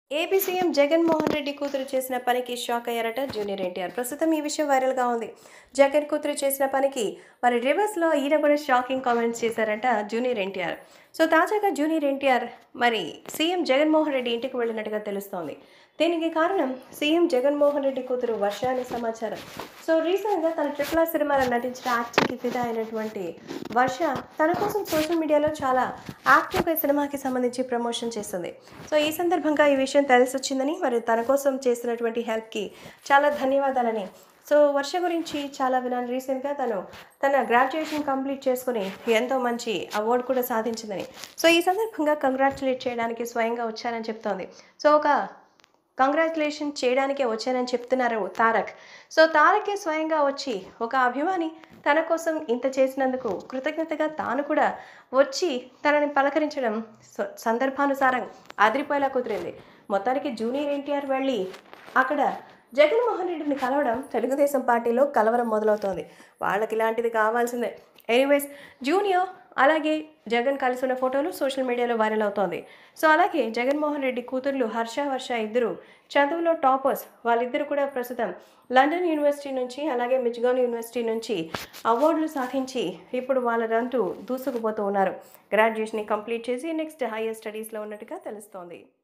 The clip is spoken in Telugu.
ఏపీ సీఎం జగన్మోహన్ రెడ్డి కూతురు చేసిన పనికి షాక్ అయ్యారట జూనియర్ ఎన్టీఆర్ ప్రస్తుతం ఈ విషయం వైరల్గా ఉంది జగన్ కూతురు చేసిన పనికి మరి రివర్స్లో ఈయన కూడా షాకింగ్ కామెంట్స్ చేశారట జూనియర్ ఎన్టీఆర్ సో తాజాగా జూనియర్ ఎన్టీఆర్ మరి సీఎం జగన్మోహన్ రెడ్డి ఇంటికి వెళ్ళినట్టుగా తెలుస్తోంది దీనికి కారణం సీఎం జగన్మోహన్ రెడ్డి కూతురు వర్ష అనే సమాచారం సో రీసెంట్గా తన ట్రిపుల్ ఆర్ సినిమాలో నటించిన యాక్టింగ్కి ఫిదా అయినటువంటి వర్ష తన కోసం సోషల్ మీడియాలో చాలా యాక్టివ్గా ఈ సినిమాకి సంబంధించి ప్రమోషన్ చేస్తుంది సో ఈ సందర్భంగా ఈ విషయం తెలిసి వచ్చిందని మరి తన కోసం చేసినటువంటి హెల్ప్కి చాలా ధన్యవాదాలని సో వర్ష గురించి చాలా విన్నాను రీసెంట్గా తను తన గ్రాడ్యుయేషన్ కంప్లీట్ చేసుకుని ఎంతో మంచి అవార్డు కూడా సాధించిందని సో ఈ సందర్భంగా కంగ్రాచులేట్ చేయడానికి స్వయంగా వచ్చానని చెప్తోంది సో ఒక కంగ్రాచులేషన్ చేయడానికే వచ్చానని చెప్తున్నారు తారక్ సో తారకే స్వయంగా వచ్చి ఒక అభిమాని తన కోసం ఇంత చేసినందుకు కృతజ్ఞతగా తాను కూడా వచ్చి తనని పలకరించడం స- సందర్భానుసారం అదిరిపోయేలా కుదిరింది మొత్తానికి జూనియర్ ఎన్టీఆర్ వెళ్ళి అక్కడ జగన్మోహన్ రెడ్డిని కలవడం తెలుగుదేశం పార్టీలో కలవరం మొదలవుతోంది వాళ్ళకి ఇలాంటిది కావాల్సిందే ఎనీవేస్ జూనియర్ అలాగే జగన్ కలిసి ఉన్న ఫోటోలు సోషల్ మీడియాలో వైరల్ అవుతోంది సో అలాగే జగన్మోహన్ రెడ్డి కూతుర్లు హర్ష వర్ష ఇద్దరు చదువులో టాపర్స్ వాళ్ళిద్దరు కూడా ప్రస్తుతం లండన్ యూనివర్సిటీ నుంచి అలాగే మిచిగాన్ యూనివర్సిటీ నుంచి అవార్డులు సాధించి ఇప్పుడు వాళ్ళంటూ దూసుకుపోతూ ఉన్నారు గ్రాడ్యుయేషన్ కంప్లీట్ చేసి నెక్స్ట్ హైయర్ స్టడీస్లో ఉన్నట్టుగా తెలుస్తోంది